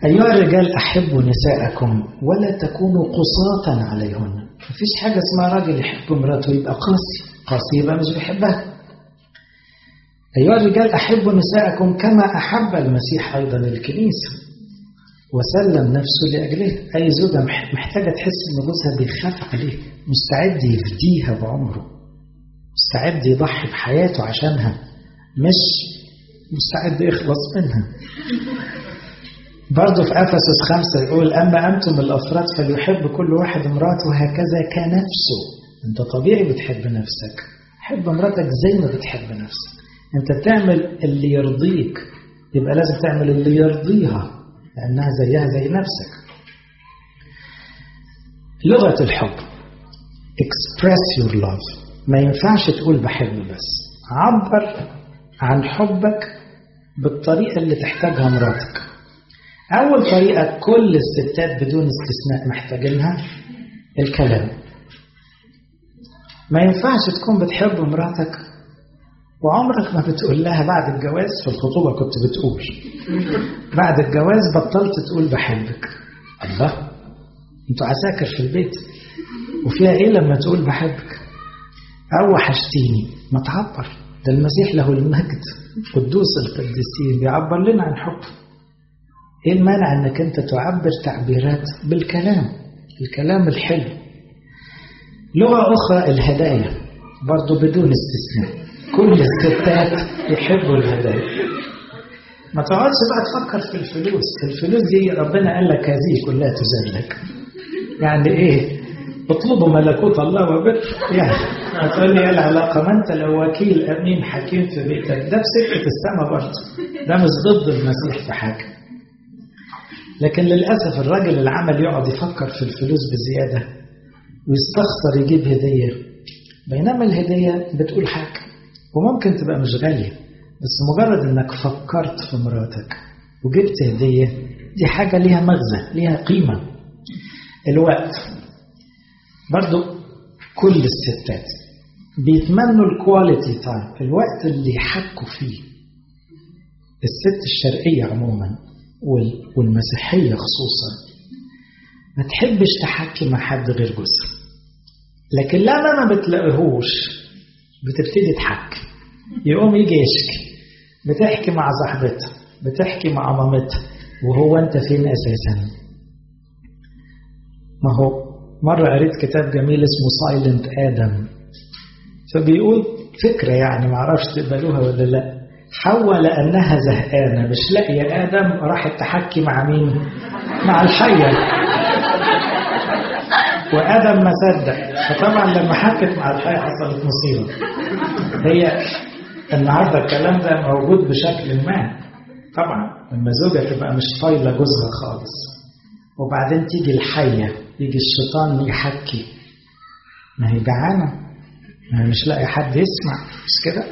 أيها الرجال أحبوا نساءكم ولا تكونوا قصاة عليهن مفيش حاجة اسمها راجل يحب مراته يبقى قاسي قاسي يبقى مش بيحبها أيها الرجال أحبوا نساءكم كما أحب المسيح أيضا الكنيسة وسلم نفسه لأجله أي زوجة محتاجة تحس إن جوزها بيخاف عليه مستعد يفديها بعمره مستعد يضحي بحياته عشانها مش مستعد يخلص منها برضه في أفسس خمسة يقول أما أنتم الأفراد فليحب كل واحد امراته هكذا كنفسه أنت طبيعي بتحب نفسك حب مراتك زي ما بتحب نفسك أنت بتعمل اللي يرضيك يبقى لازم تعمل اللي يرضيها لأنها زيها زي نفسك لغة الحب express your love ما ينفعش تقول بحب بس عبر عن حبك بالطريقة اللي تحتاجها مراتك أول طريقة كل الستات بدون استثناء محتاجينها الكلام ما ينفعش تكون بتحب مراتك وعمرك ما بتقول لها بعد الجواز في الخطوبة كنت بتقول بعد الجواز بطلت تقول بحبك الله انتوا عساكر في البيت وفيها ايه لما تقول بحبك او وحشتيني ما تعبر ده المسيح له المجد قدوس القديسين بيعبر لنا عن حب ايه المانع انك انت تعبر تعبيرات بالكلام الكلام الحلو لغة أخرى الهدايا برضو بدون استثناء كل الستات يحبوا الهدايا ما تقعدش بقى تفكر في الفلوس الفلوس دي ربنا قال لك هذه كلها تزال لك يعني ايه اطلبوا ملكوت الله وبر يعني هتقول لي ايه العلاقه ما انت لو وكيل امين حكيم في بيتك ده بسكه السماء برضه ده مش ضد المسيح في حاجه لكن للاسف الراجل العمل يقعد يفكر في الفلوس بزياده ويستخسر يجيب هديه بينما الهديه بتقول حاجه وممكن تبقى مش غاليه بس مجرد انك فكرت في مراتك وجبت هديه دي حاجه ليها مغزى ليها قيمه الوقت برضو كل الستات بيتمنوا الكواليتي تايم الوقت اللي يحكوا فيه الست الشرقية عموما والمسيحية خصوصا ما تحبش تحكي مع حد غير جوزها لكن لما ما بتلاقيهوش بتبتدي تحكي يقوم يجي يشكي بتحكي مع صاحبتها بتحكي مع مامتها وهو انت فين اساسا ما هو مرة قريت كتاب جميل اسمه سايلنت آدم فبيقول فكرة يعني معرفش تقبلوها ولا لا حواء لأنها زهقانة مش لاقية آدم راحت تحكي مع مين؟ مع الحية وآدم ما صدق فطبعا لما حكت مع الحية حصلت مصيبة هي النهارده الكلام ده موجود بشكل ما طبعا لما زوجة تبقى مش طايلة جوزها خالص وبعدين تيجي الحية يجي الشيطان يحكي ما هي جعانة ما هي مش لاقي حد يسمع مش كده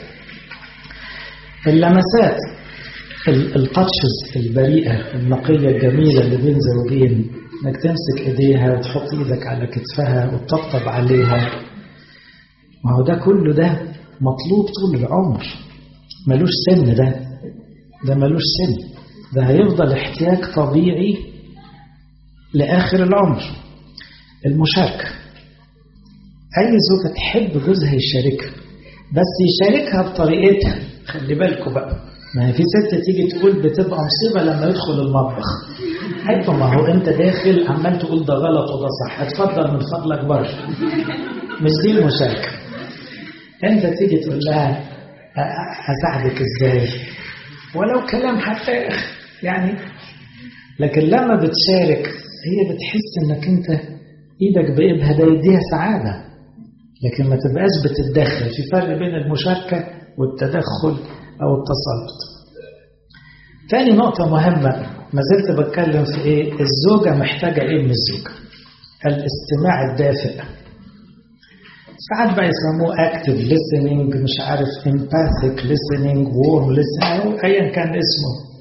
اللمسات القطشز البريئة النقية الجميلة اللي بين زوجين انك تمسك ايديها وتحط ايدك على كتفها وتطبطب عليها ما هو ده كله ده مطلوب طول العمر ملوش سن ده ده ملوش سن ده هيفضل احتياج طبيعي لآخر العمر المشاركة أي زوجة تحب جوزها يشاركها بس يشاركها بطريقتها خلي بالكوا بقى ما هي في ست تيجي تقول بتبقى مصيبة لما يدخل المطبخ أيوة ما هو أنت داخل عمال تقول ده غلط وده صح اتفضل من فضلك بره مش دي المشاركة أنت تيجي تقول لها أساعدك إزاي ولو كلام حتى يعني لكن لما بتشارك هي بتحس انك انت ايدك بايدها ده يديها سعاده لكن ما تبقاش بتتدخل في فرق بين المشاركه والتدخل او التسلط تاني نقطة مهمة ما زلت بتكلم في ايه الزوجة محتاجة ايه من الزوجة الاستماع الدافئ ساعات بقى يسموه active listening مش عارف empathic listening warm listening ايا كان اسمه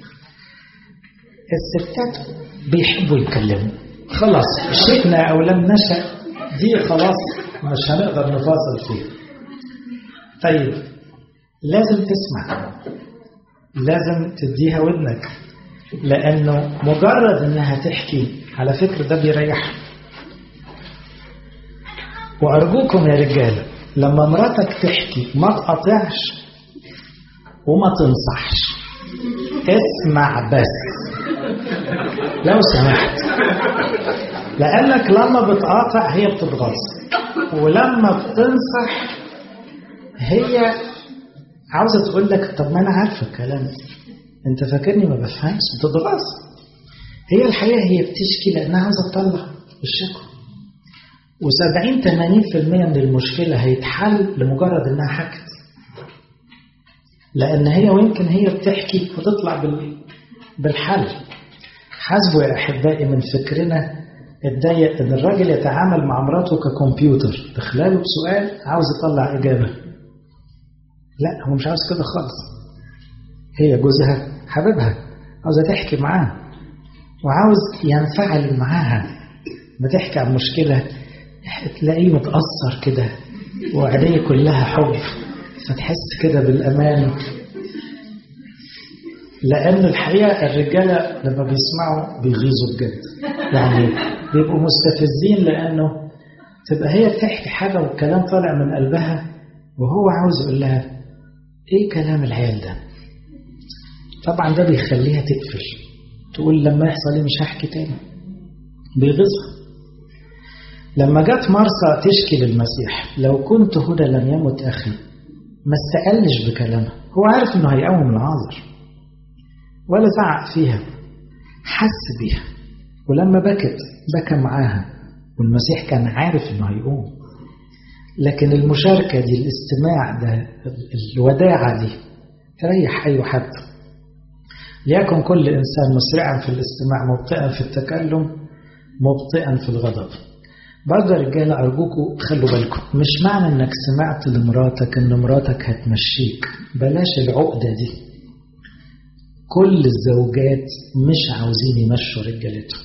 الستات بيحبوا يتكلموا خلاص شئنا او لم نشأ دي خلاص مش هنقدر نفاصل فيها طيب لازم تسمع لازم تديها ودنك لأنه مجرد إنها تحكي على فكرة ده بيريحها وأرجوكم يا رجالة لما مراتك تحكي ما تقاطعش وما تنصحش اسمع بس لو سمحت لأنك لما بتقاطع هي بتتغاظ ولما بتنصح هي عاوزة تقول لك طب ما أنا عارفة الكلام ده أنت فاكرني ما بفهمش بتتغاظ هي الحقيقة هي بتشكي لأنها عاوزة تطلع الشكوى و70 80% من المشكلة هيتحل لمجرد إنها حكت لأن هي ويمكن هي بتحكي وتطلع بالحل حاسبوا يا أحبائي من فكرنا اتضايق إن الراجل يتعامل مع مراته ككمبيوتر تخلاله بسؤال عاوز يطلع إجابة لا هو مش عاوز كده خالص هي جوزها حبيبها عاوزة تحكي معاه وعاوز ينفعل معاها ما تحكي عن مشكلة تلاقيه متأثر كده وعينيه كلها حب فتحس كده بالأمان لأن الحقيقة الرجالة لما بيسمعوا بيغيظوا بجد يعني بيبقوا مستفزين لأنه تبقى هي بتحكي حاجة والكلام طالع من قلبها وهو عاوز يقول لها إيه كلام العيال ده طبعا ده بيخليها تقفل تقول لما يحصل إيه مش هحكي تاني بيغيظها لما جت مرسى تشكي للمسيح لو كنت هدى لم يمت أخي ما استقلش بكلامها هو عارف انه هيقوم العذر ولا زعق فيها حس بيها ولما بكت بكى معاها والمسيح كان عارف انه هيقوم لكن المشاركة دي الاستماع ده الوداعة دي تريح أي حد ليكن كل إنسان مسرعا في الاستماع مبطئا في التكلم مبطئا في الغضب برضه يا رجاله ارجوكوا خلوا بالكم مش معنى انك سمعت لمراتك ان مراتك هتمشيك بلاش العقده دي كل الزوجات مش عاوزين يمشوا رجالتهم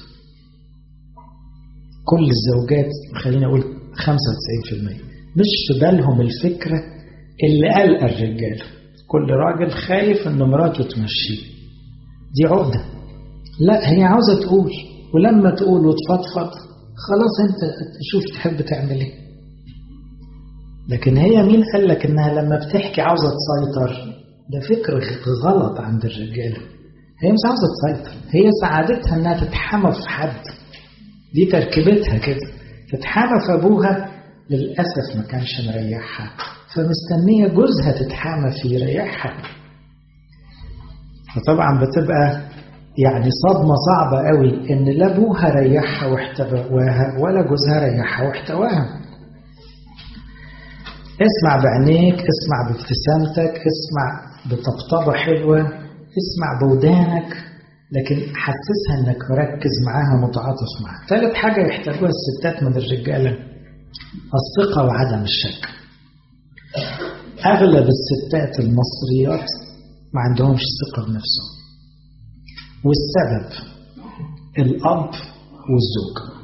كل الزوجات خليني اقول 95% مش في بالهم الفكره اللي قلق الرجال كل راجل خايف ان مراته تمشيه دي عقده لا هي عاوزه تقول ولما تقول وتفضفض خلاص انت شوف تحب تعمل ايه لكن هي مين قال لك انها لما بتحكي عاوزه تسيطر ده فكر غلط عند الرجاله هي مش عاوزه تسيطر هي سعادتها انها تتحمى في حد دي تركيبتها كده تتحامى في ابوها للاسف ما كانش مريحها فمستنيه جوزها تتحامى فيه يريحها فطبعا بتبقى يعني صدمة صعبة قوي إن لا أبوها ريحها واحتواها ولا جوزها ريحها واحتواها. اسمع بعينيك، اسمع بابتسامتك، اسمع بطبطبة حلوة، اسمع بودانك، لكن حسسها إنك مركز معاها متعاطف معاها. ثالث حاجة يحتاجوها الستات من الرجالة الثقة وعدم الشك. أغلب الستات المصريات ما عندهمش ثقة بنفسهم. والسبب الأب والزوج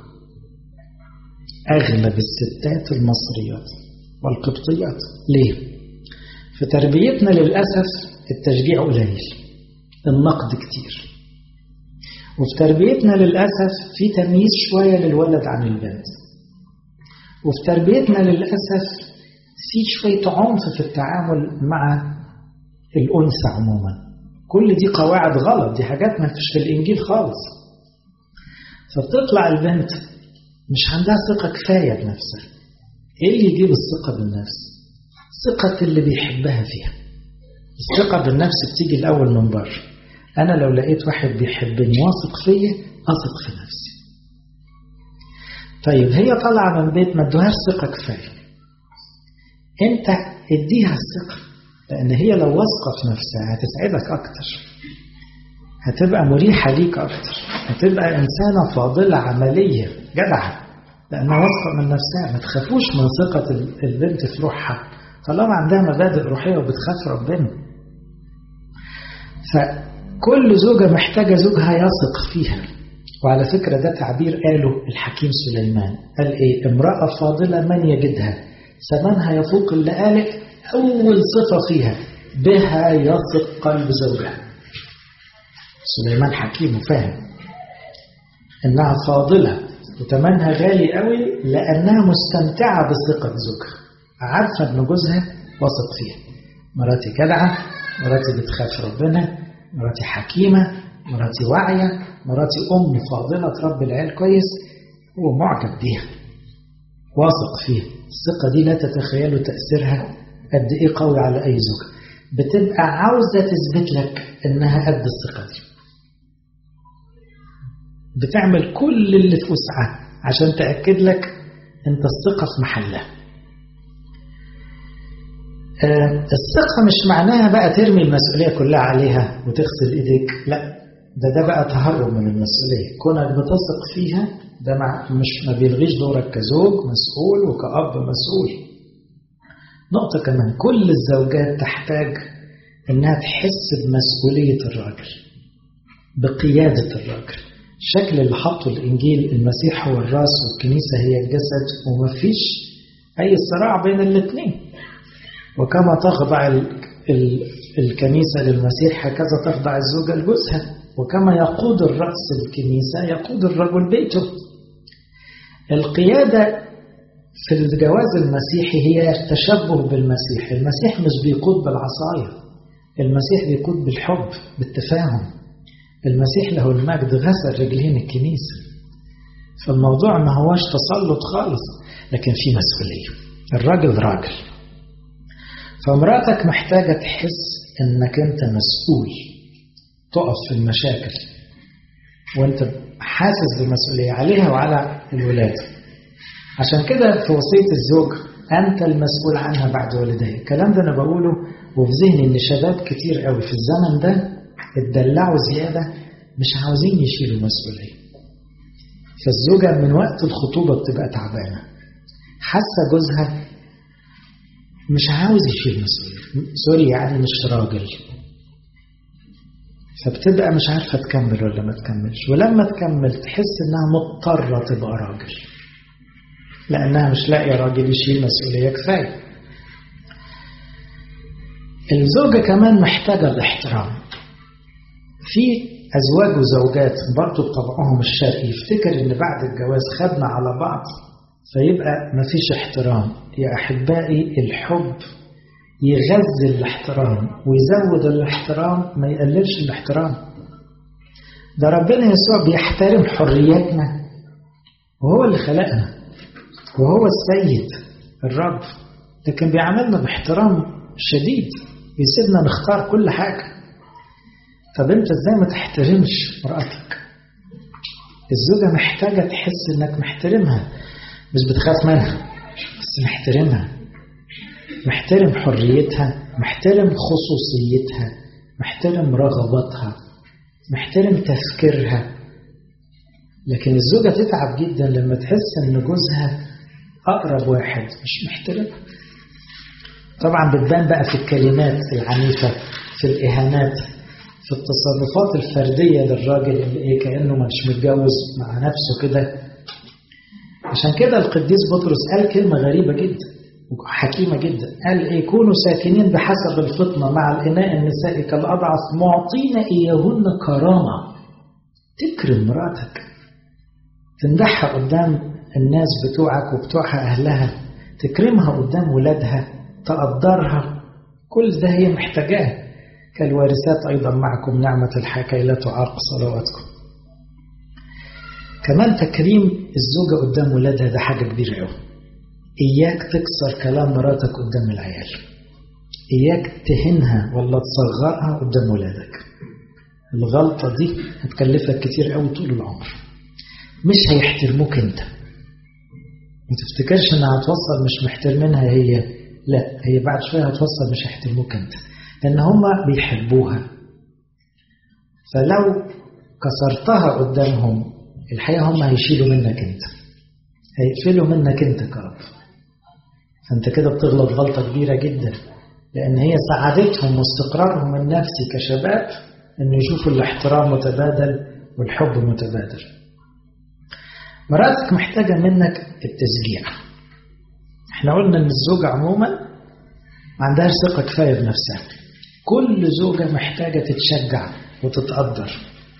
أغلب الستات المصريات والقبطيات ليه؟ في تربيتنا للأسف التشجيع قليل النقد كتير وفي تربيتنا للأسف في تمييز شوية للولد عن البنت وفي تربيتنا للأسف في شوية عنف في التعامل مع الأنثى عموما كل دي قواعد غلط دي حاجات ما فيش في الإنجيل خالص فبتطلع البنت مش عندها ثقة كفاية بنفسها إيه اللي يجيب الثقة بالنفس ثقة اللي بيحبها فيها الثقة بالنفس بتيجي الأول من بره أنا لو لقيت واحد بيحبني واثق فيا أثق في نفسي طيب هي طالعة من بيت ما ادوهاش ثقة كفاية أنت اديها الثقة لأن هي لو واثقة في نفسها هتسعدك أكتر هتبقى مريحة ليك أكتر هتبقى إنسانة فاضلة عملية جدعة لأنها واثقة من نفسها ما تخافوش من ثقة البنت في روحها طالما عندها مبادئ روحية وبتخاف ربنا فكل زوجة محتاجة زوجها يثق فيها وعلى فكرة ده تعبير قاله الحكيم سليمان قال إيه امرأة فاضلة من يجدها ثمنها يفوق اللي قالت أول صفة فيها بها يثق قلب زوجها سليمان حكيم وفاهم إنها فاضلة وتمنها غالي قوي لأنها مستمتعة بثقة زوجها عارفة إن جوزها واثق فيها مراتي جدعة مراتي بتخاف ربنا مراتي حكيمة مراتي واعية مراتي أم فاضلة تربي العيال كويس هو معجب بيها واثق فيها الثقة دي لا تتخيلوا تأثيرها قد إيه قوي على أي زوجة بتبقى عاوزة تثبت لك إنها قد الثقة دي بتعمل كل اللي في وسعها عشان تأكد لك أنت الثقة في محلها الثقة مش معناها بقى ترمي المسؤولية كلها عليها وتغسل إيديك لا ده ده بقى تهرب من المسؤولية كونك بتثق فيها ده مع مش ما بيلغيش دورك كزوج مسؤول وكأب مسؤول نقطة كمان كل الزوجات تحتاج إنها تحس بمسؤولية الراجل بقيادة الراجل الشكل اللي حطه الإنجيل المسيح هو الراس والكنيسة هي الجسد ومفيش أي صراع بين الاثنين وكما تخضع ال ال الكنيسة للمسيح هكذا تخضع الزوجة لجوزها وكما يقود الرأس الكنيسة يقود الرجل بيته القيادة في الجواز المسيحي هي التشبه بالمسيح المسيح مش بيقود بالعصاية المسيح بيقود بالحب بالتفاهم المسيح له المجد غسل رجلين الكنيسة فالموضوع ما هوش تسلط خالص لكن في مسؤولية الراجل راجل فمراتك محتاجة تحس انك انت مسؤول تقف في المشاكل وانت حاسس بالمسؤولية عليها وعلى الولاد عشان كده في وصية الزوج أنت المسؤول عنها بعد والديك الكلام ده أنا بقوله وفي ذهني إن شباب كتير قوي في الزمن ده اتدلعوا زيادة مش عاوزين يشيلوا مسؤولية فالزوجة من وقت الخطوبة بتبقى تعبانة حاسة جوزها مش عاوز يشيل مسؤولية سوري يعني مش راجل فبتبقى مش عارفة تكمل ولا ما تكملش ولما تكمل تحس انها مضطرة تبقى راجل لأنها مش لاقية راجل يشيل مسؤولية كفاية الزوجة كمان محتاجة الاحترام في أزواج وزوجات برضو بطبعهم الشرقي يفتكر إن بعد الجواز خدنا على بعض فيبقى مفيش احترام يا أحبائي الحب يغذي الاحترام ويزود الاحترام ما يقللش الاحترام ده ربنا يسوع بيحترم حرياتنا وهو اللي خلقنا وهو السيد الرب لكن بيعاملنا باحترام شديد بيسيبنا نختار كل حاجة طب انت ازاي ما تحترمش مرأتك الزوجة محتاجة تحس انك محترمها مش بتخاف منها بس محترمها محترم حريتها محترم خصوصيتها محترم رغباتها محترم تفكيرها لكن الزوجة تتعب جدا لما تحس ان جوزها أقرب واحد مش محترمها طبعا بتبان بقى في الكلمات العنيفة في الإهانات في التصرفات الفردية للراجل اللي إيه كأنه مش متجوز مع نفسه كده عشان كده القديس بطرس قال كلمة غريبة جدا وحكيمة جدا قال إيه كونوا ساكنين بحسب الفطنة مع الإناء النسائي كالأضعف معطين إياهن كرامة تكرم مراتك تمدحها قدام الناس بتوعك وبتوعها أهلها تكرمها قدام ولادها تقدرها كل ده هي محتاجاه كالوارثات أيضا معكم نعمة الحكاية لا تعاق صلواتكم كمان تكريم الزوجة قدام ولادها ده حاجة كبيرة قوي إياك تكسر كلام مراتك قدام العيال إياك تهنها ولا تصغرها قدام ولادك الغلطة دي هتكلفك كتير قوي طول العمر مش هيحترموك انت ما تفتكرش انها هتوصل مش محترمينها هي لا هي بعد شوية هتوصل مش هيحترموك انت لان هما بيحبوها فلو كسرتها قدامهم الحقيقة هم هيشيلوا منك انت هيقفلوا منك انت كرب فانت كده بتغلط غلطة كبيرة جدا لان هي سعادتهم واستقرارهم النفسي كشباب ان يشوفوا الاحترام متبادل والحب متبادل مراتك محتاجة منك التشجيع احنا قلنا ان الزوجة عموما ما عندهاش ثقة كفاية بنفسها كل زوجة محتاجة تتشجع وتتقدر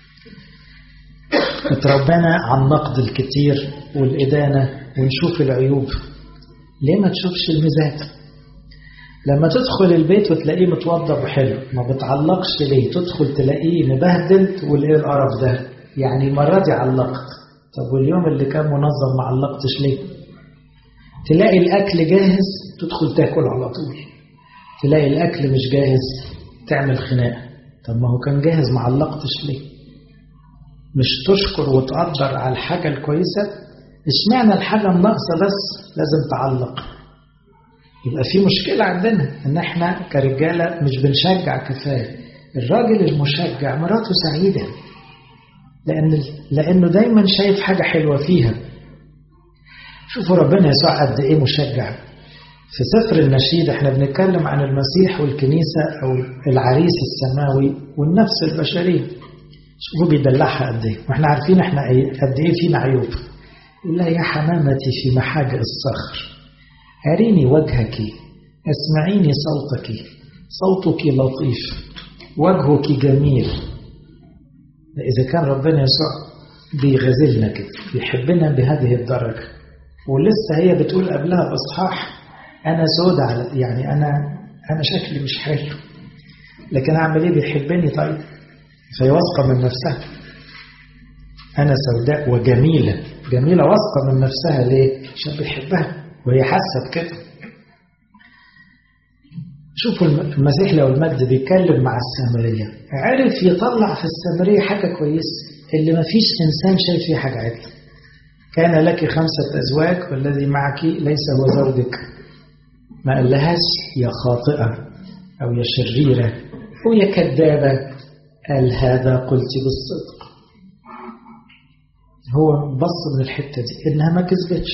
اتربينا على النقد الكتير والإدانة ونشوف العيوب ليه ما تشوفش الميزات لما تدخل البيت وتلاقيه متوضب وحلو ما بتعلقش ليه تدخل تلاقيه مبهدل تقول ايه القرف ده يعني المرة دي علقت طب واليوم اللي كان منظم ما علقتش ليه تلاقي الأكل جاهز تدخل تاكل على طول تلاقي الأكل مش جاهز تعمل خناقة طب ما هو كان جاهز ما علقتش ليه مش تشكر وتقدر على الحاجة الكويسة اشمعنى الحاجة الناقصة بس لازم تعلق يبقى في مشكلة عندنا ان احنا كرجالة مش بنشجع كفاية الراجل المشجع مراته سعيدة لأن لأنه دايما شايف حاجة حلوة فيها شوفوا ربنا يسوع قد إيه مشجع في سفر النشيد احنا بنتكلم عن المسيح والكنيسة أو العريس السماوي والنفس البشرية شوفوا بيدلعها قد إيه واحنا عارفين احنا قد إيه فينا عيوب يقول لها يا حمامتي في محاجئ الصخر أريني وجهك اسمعيني صوتك صوتك لطيف وجهك جميل إذا كان ربنا يسوع بيغزلنا كده بيحبنا بهذه الدرجة ولسه هي بتقول قبلها بإصحاح أنا سودة على يعني أنا أنا شكلي مش حلو لكن أعمل إيه بيحبني طيب فهي واثقة من نفسها أنا سوداء وجميلة جميلة واثقة من نفسها ليه؟ عشان بيحبها وهي حاسة بكده شوفوا المسيح لو المجد بيتكلم مع السامرية عرف يطلع في السامرية حاجة كويسة اللي ما فيش إنسان شايف فيه حاجة عدل كان لك خمسة أزواج والذي معك ليس هو زوجك ما قالهاش يا خاطئة أو يا شريرة أو يا كذابة قال هذا قلت بالصدق هو بص من الحتة دي إنها ما كذبتش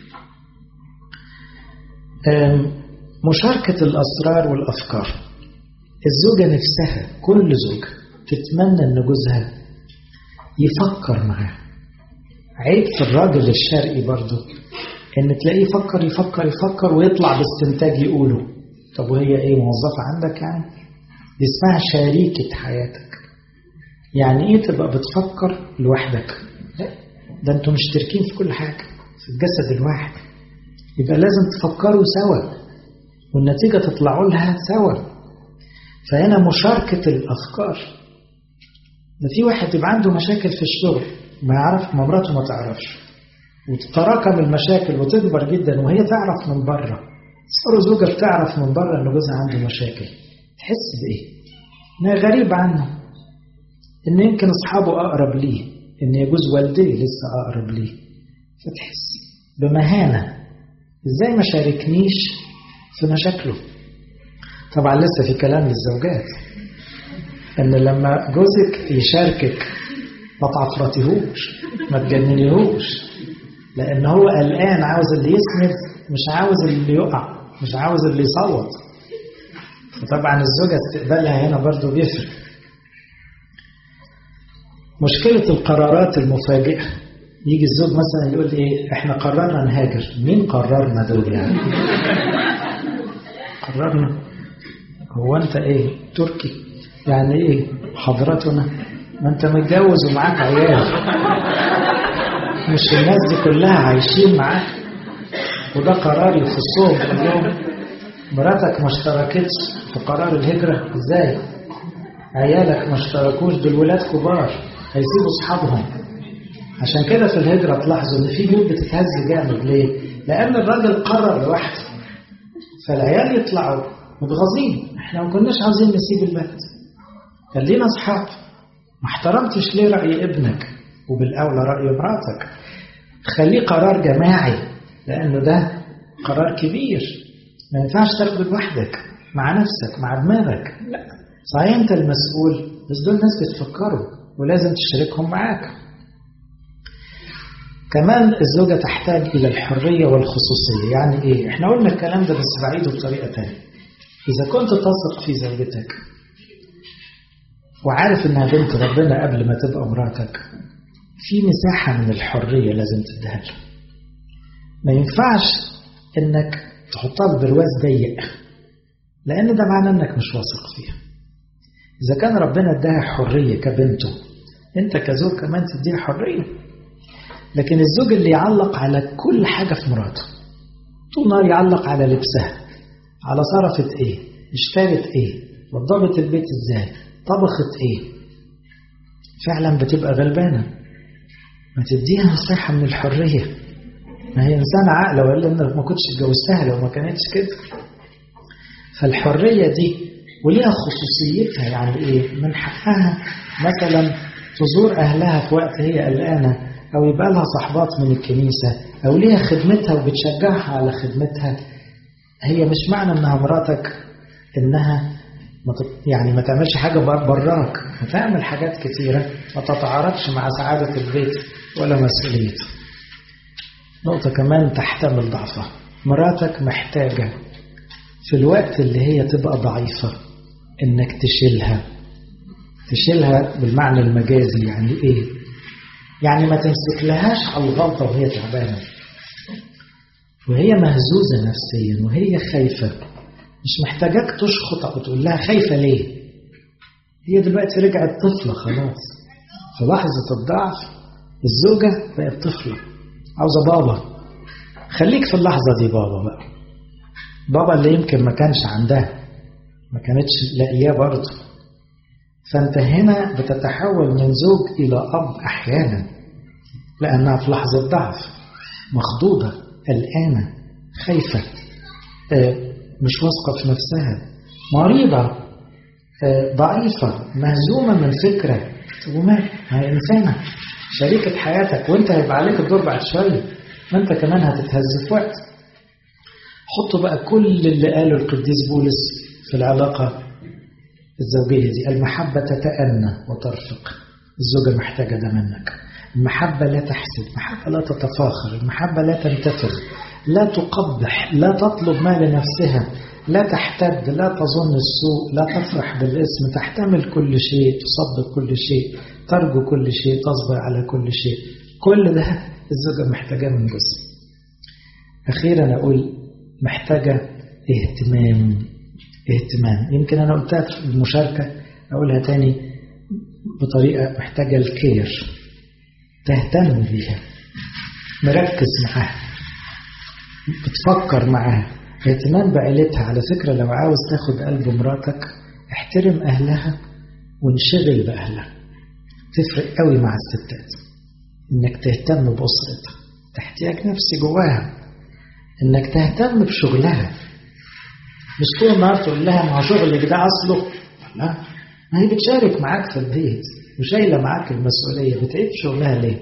مشاركة الأسرار والأفكار الزوجة نفسها كل زوجة تتمنى أن جوزها يفكر معاه عيب في الراجل الشرقي برضو ان تلاقيه يفكر يفكر يفكر ويطلع باستنتاج يقوله طب وهي ايه موظفة عندك يعني دي اسمها شريكة حياتك يعني ايه تبقى بتفكر لوحدك لا ده انتوا مشتركين في كل حاجة في الجسد الواحد يبقى لازم تفكروا سوا والنتيجة تطلعوا لها سوا فهنا مشاركة الأفكار ده في واحد يبقى عنده مشاكل في الشغل ما يعرف ما مراته ما تعرفش وتتراكم المشاكل وتكبر جدا وهي تعرف من بره صاروا زوجة بتعرف من بره ان جوزها عنده مشاكل تحس بايه؟ انها غريب عنه ان يمكن اصحابه اقرب ليه ان يجوز والديه لسه اقرب ليه فتحس بمهانة ازاي ما شاركنيش في مشاكله طبعا لسه في كلام للزوجات ان لما جوزك يشاركك ما تعفرتيهوش ما تجننيهوش لان هو قلقان عاوز اللي يسند مش عاوز اللي يقع مش عاوز اللي يصوت فطبعا الزوجة استقبالها هنا برضو بيفرق مشكلة القرارات المفاجئة يجي الزوج مثلا يقول ايه احنا قررنا نهاجر مين قررنا دول يعني قررنا هو انت ايه تركي يعني ايه حضرتنا ما انت متجوز ومعاك عيال مش الناس دي كلها عايشين معاك وده قرار يخصهم كلهم مراتك ما اشتركتش في قرار الهجرة ازاي عيالك ما اشتركوش دول ولاد كبار هيسيبوا اصحابهم عشان كده في الهجرة تلاحظوا ان في بيوت بتتهز جامد ليه لان الراجل قرر لوحده فالعيال يطلعوا متغاظين احنا ما كناش عاوزين نسيب البلد كان لينا اصحاب ما احترمتش ليه رأي ابنك وبالأولى رأي مراتك خليه قرار جماعي لأنه ده قرار كبير ما ينفعش تاخده لوحدك مع نفسك مع دماغك لا صحيح انت المسؤول بس دول ناس بتفكروا ولازم تشاركهم معاك كمان الزوجة تحتاج إلى الحرية والخصوصية يعني إيه؟ إحنا قلنا الكلام ده بس بعيده بطريقة تانية إذا كنت تثق في زوجتك وعارف إنها بنت ربنا قبل ما تبقى مراتك في مساحة من الحرية لازم تديها لها ما ينفعش إنك تحطها في برواز ضيق لأن ده معناه إنك مش واثق فيها إذا كان ربنا اداها حرية كبنته انت كزوج كمان تديها حريه لكن الزوج اللي يعلق على كل حاجه في مراته طول النهار يعلق على لبسها على صرفت ايه اشترت ايه وضبت البيت ازاي طبخت ايه فعلا بتبقى غلبانه ما تديها مساحه من الحريه ما هي انسانه عاقله ولا انك ما كنتش اتجوزتها لو ما كانتش كده فالحريه دي وليها خصوصيتها يعني ايه من حقها مثلا تزور اهلها في وقت هي قلقانه او يبقى لها صحبات من الكنيسه او ليها خدمتها وبتشجعها على خدمتها هي مش معنى انها مراتك انها ما يعني ما تعملش حاجه براك هتعمل حاجات كتيره ما تتعارضش مع سعاده البيت ولا مسؤوليته نقطه كمان تحتمل ضعفها مراتك محتاجه في الوقت اللي هي تبقى ضعيفه انك تشيلها تشيلها بالمعنى المجازي يعني ايه يعني ما تمسك لهاش على الغلطه وهي تعبانه وهي مهزوزه نفسيا وهي خايفه مش محتاجاك تشخط او تقول لها خايفه ليه هي دلوقتي رجعت طفله خلاص في لحظه الضعف الزوجه بقت طفله عاوزه بابا خليك في اللحظه دي بابا بقى بابا اللي يمكن ما كانش عندها ما كانتش لاقياه برضه فانت هنا بتتحول من زوج الى اب احيانا لانها في لحظه ضعف مخضوضه قلقانه خايفه مش واثقه في نفسها مريضه ضعيفه مهزومه من فكره وما هي انسانه شريكه حياتك وانت هيبقى عليك الدور بعد شويه ما انت كمان هتتهز في وقت حطوا بقى كل اللي قاله القديس بولس في العلاقة الزوجية دي المحبة تتأنى وترفق الزوجة محتاجة ده منك المحبة لا تحسد المحبة لا تتفاخر المحبة لا تنتفر لا تقبح لا تطلب ما لنفسها لا تحتد لا تظن السوء لا تفرح بالاسم تحتمل كل شيء تصدق كل شيء ترجو كل شيء تصبر على كل شيء كل ده الزوجة محتاجة من جزء أخيرا أقول محتاجة اهتمام اهتمام يمكن أنا قلتها في المشاركة أقولها تاني بطريقة محتاجة الكير تهتم بيها مركز معاها بتفكر معاها اهتمام بعيلتها على فكرة لو عاوز تاخد قلب مراتك احترم أهلها وانشغل بأهلها تفرق قوي مع الستات انك تهتم بأسرتها تحتياج نفسي جواها انك تهتم بشغلها مش طول النهار تقول لها ما هو شغلك ده اصله لا ما هي بتشارك معاك في البيت وشايله معاك المسؤوليه بتعيب شغلها ليه؟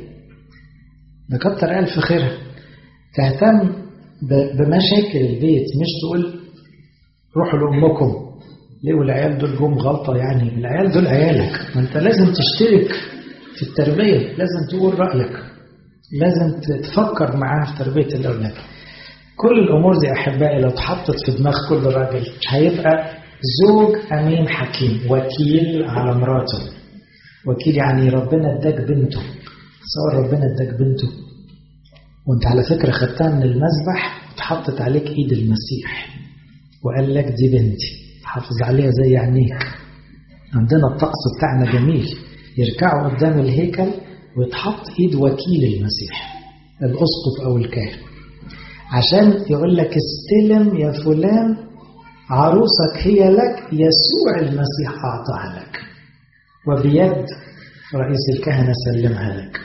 ده كتر الف خيرها تهتم بمشاكل البيت مش تقول روحوا لامكم ليه والعيال دول جم غلطه يعني العيال دول عيالك ما انت لازم تشترك في التربيه لازم تقول رايك لازم تفكر معاها في تربيه الاولاد كل الامور دي احبائي لو اتحطت في دماغ كل راجل هيبقى زوج امين حكيم وكيل على مراته وكيل يعني ربنا اداك بنته تصور ربنا اداك بنته وانت على فكره خدتها من المذبح واتحطت عليك ايد المسيح وقال لك دي بنتي حافظ عليها زي عينيك عندنا الطقس بتاعنا جميل يركعوا قدام الهيكل ويتحط ايد وكيل المسيح الاسقف او الكاهن عشان يقول لك استلم يا فلان عروسك هي لك يسوع المسيح أعطاها لك وبيد رئيس الكهنة سلمها لك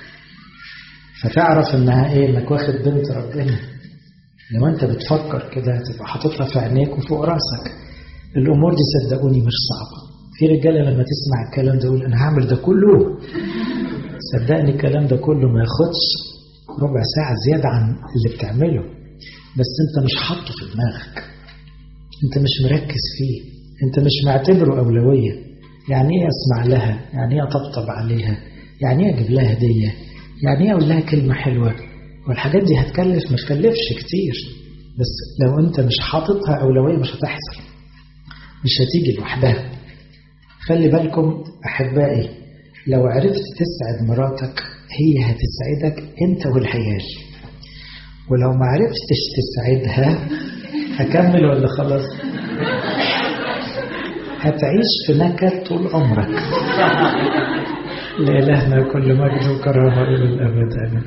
فتعرف انها ايه انك واخد بنت ربنا لو انت بتفكر كده تبقى حاططها في عينيك وفوق راسك الامور دي صدقوني مش صعبه في رجاله لما تسمع الكلام ده يقول انا هعمل ده كله صدقني الكلام ده كله ما ياخدش ربع ساعه زياده عن اللي بتعمله بس انت مش حاطه في دماغك انت مش مركز فيه انت مش معتبره اولويه يعني ايه اسمع لها يعني ايه اطبطب عليها يعني ايه اجيب لها هديه يعني ايه اقول لها كلمه حلوه والحاجات دي هتكلف ما تكلفش كتير بس لو انت مش حاططها اولويه مش هتحصل مش هتيجي لوحدها خلي بالكم احبائي لو عرفت تسعد مراتك هي هتسعدك انت والعيال ولو ما عرفتش تسعدها هكمل ولا خلاص هتعيش في نكد طول عمرك لإلهنا كل مجد وكرامة إلى الأبد آمين